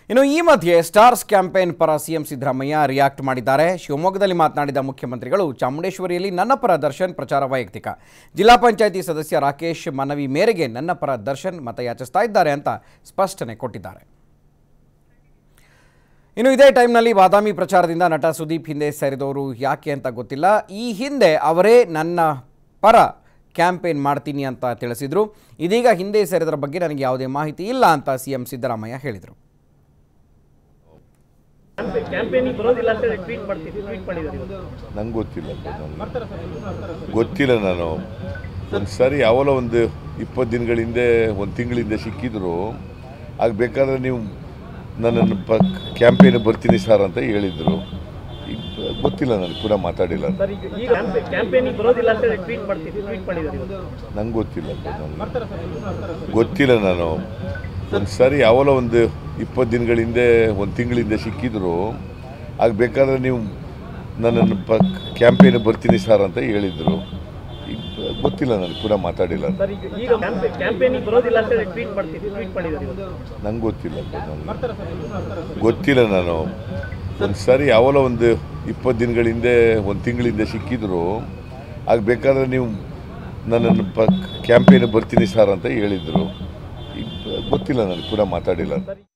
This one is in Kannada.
ಇನ್ನು ಈ ಮಧ್ಯೆ ಸ್ಟಾರ್ಸ್ ಕ್ಯಾಂಪೇನ್ ಪರ ಸಿಎಂ ಸಿದ್ದರಾಮಯ್ಯ ರಿಯಾಕ್ಟ್ ಮಾಡಿದ್ದಾರೆ ಶಿವಮೊಗ್ಗದಲ್ಲಿ ಮಾತನಾಡಿದ ಮುಖ್ಯಮಂತ್ರಿಗಳು ಚಾಮುಂಡೇಶ್ವರಿಯಲ್ಲಿ ನನ್ನ ಪರ ದರ್ಶನ್ ಪ್ರಚಾರ ವೈಯಕ್ತಿಕ ಜಿಲ್ಲಾ ಪಂಚಾಯಿತಿ ಸದಸ್ಯ ರಾಕೇಶ್ ಮನವಿ ಮೇರೆಗೆ ನನ್ನ ಪರ ದರ್ಶನ್ ಮತಯಾಚಿಸ್ತಾ ಇದ್ದಾರೆ ಅಂತ ಸ್ಪಷ್ಟನೆ ಕೊಟ್ಟಿದ್ದಾರೆ ಇನ್ನು ಇದೇ ಟೈಮ್ನಲ್ಲಿ ಬಾದಾಮಿ ಪ್ರಚಾರದಿಂದ ನಟ ಸುದೀಪ್ ಹಿಂದೆ ಸೇರಿದವರು ಯಾಕೆ ಅಂತ ಗೊತ್ತಿಲ್ಲ ಈ ಹಿಂದೆ ಅವರೇ ನನ್ನ ಪರ ಕ್ಯಾಂಪೇನ್ ಮಾಡ್ತೀನಿ ಅಂತ ತಿಳಿಸಿದರು ಇದೀಗ ಹಿಂದೆ ಸೇರಿದರ ಬಗ್ಗೆ ನನಗೆ ಯಾವುದೇ ಮಾಹಿತಿ ಇಲ್ಲ ಅಂತ ಸಿಎಂ ಸಿದ್ದರಾಮಯ್ಯ ಹೇಳಿದರು ಕ್ಯಾಂಪೇನಿಗೆ ಬರೋದಿಲ್ಲ ಅಂತ ಹೇಳಿ ಟ್ವೀಟ್ ಮಾಡ್ತಿದ್ವಿ ಟ್ವೀಟ್ ಮಾಡಿದ್ದಾರೆ ಇವತ್ತು. ನಂಗೆ ಗೊತ್ತಿಲ್ಲ ನನಗೆ ಗೊತ್ತಿಲ್ಲ ನಾನು ಒಂದು ಸಾರಿ ಯಾವಲ್ಲ ಒಂದು ಇಪ್ಪತ್ತು ದಿನಗಳ ಹಿಂದೆ ಒಂದು ತಿಂಗಳ ಹಿಂದೆ ಸಿಕ್ಕಿದ್ರು ಆಗ ಬೇಕಾದ್ರೆ ನೀವು ನನ್ನನ್ನು ಪ ಕ್ಯಾಂಪೇನ್ ಬರ್ತೀನಿ ಸರ್ ಅಂತ ಹೇಳಿದರು ಈಗ ಗೊತ್ತಿಲ್ಲ ನನಗೆ ಕೂಡ ಮಾತಾಡಿಲ್ಲ ಸರ್ ಈಗ ಈಗ ಕ್ಯಾಂಪೇ- ಕ್ಯಾಂಪೇನಿಗೆ ಬರೋದಿಲ್ಲ ಅಂತ ಹೇಳಿ ಟ್ವೀಟ್ ಮಾಡ್ತಿದ್ವಿ ಟ್ವೀಟ್ ಮಾಡಿದ್ದಾರೆ ಇವತ್ತು. ನಂಗೆ ಗೊತ್ತಿಲ್ಲ ನನಗೆ ಗೊತ್ತಿಲ್ಲ ನಾನು ಒಂದು ಸಾರಿ ಯಾವಲ್ಲ ಒಂದು ಇಪ್ಪತ್ತು ದಿನಗಳ ಹಿಂದೆ ಒಂದು ತಿಂಗಳ ಹಿಂದೆ ಸಿಕ್ಕಿದ್ರು ಆಗ ಬೇಕಾದ್ರೆ ನೀವು ನನ್ನನ್ನು ಪ ಕ್ಯಾಂಪೇನ್ ಬರ್ತೀನಿ ಸರ್ ಅಂತ ಹೇಳಿದರು ಈಗ ಗೊತ್ತಿಲ್ಲ ನನಗೆ ಕೂಡ ಮಾತಾಡಿಲ್ಲ ಸರ್ ಈಗ ಈಗ ಕ್ಯಾಂಪೇ- ಕ್ಯಾಂಪೇನಿಗೆ ಬರೋದಿಲ್ಲ ಅಂತ ಹೇಳಿ ಟ್ವೀಟ್ ಮಾಡ್ತಿದ್ವಿ ಟ್ವೀಟ್ ಮಾಡಿದ್ದಾರೆ ಇವತ್ತು. ನಂಗೆ ಗೊತ್ತಿಲ್ಲ ನನಗೆ ಗೊತ್ತಿಲ್ಲ ನಾನು ಒಂದು ಸಾರಿ ಯಾವಲ್ಲ ಒಂದು ಇಪ್ಪತ್ತು ದಿನಗಳ ಹಿಂದೆ ಒಂದು ತಿಂಗಳ ಹಿಂದೆ ಸಿಕ್ಕಿದ್ರು ಆಗ ಬೇಕಾದ್ರೆ ನೀವು ನನ್ನನ್ನು ಪ ಕ್ಯಾಂಪೇನ್ ಬರ್ತೀನಿ ಸರ್ ಅಂತ ಹೇಳಿದರು ಈಗ ಗೊತ್ತಿಲ್ಲ ನನಗೆ ಕೂಡ ಮಾತಾಡಿಲ್ಲ ಸರ್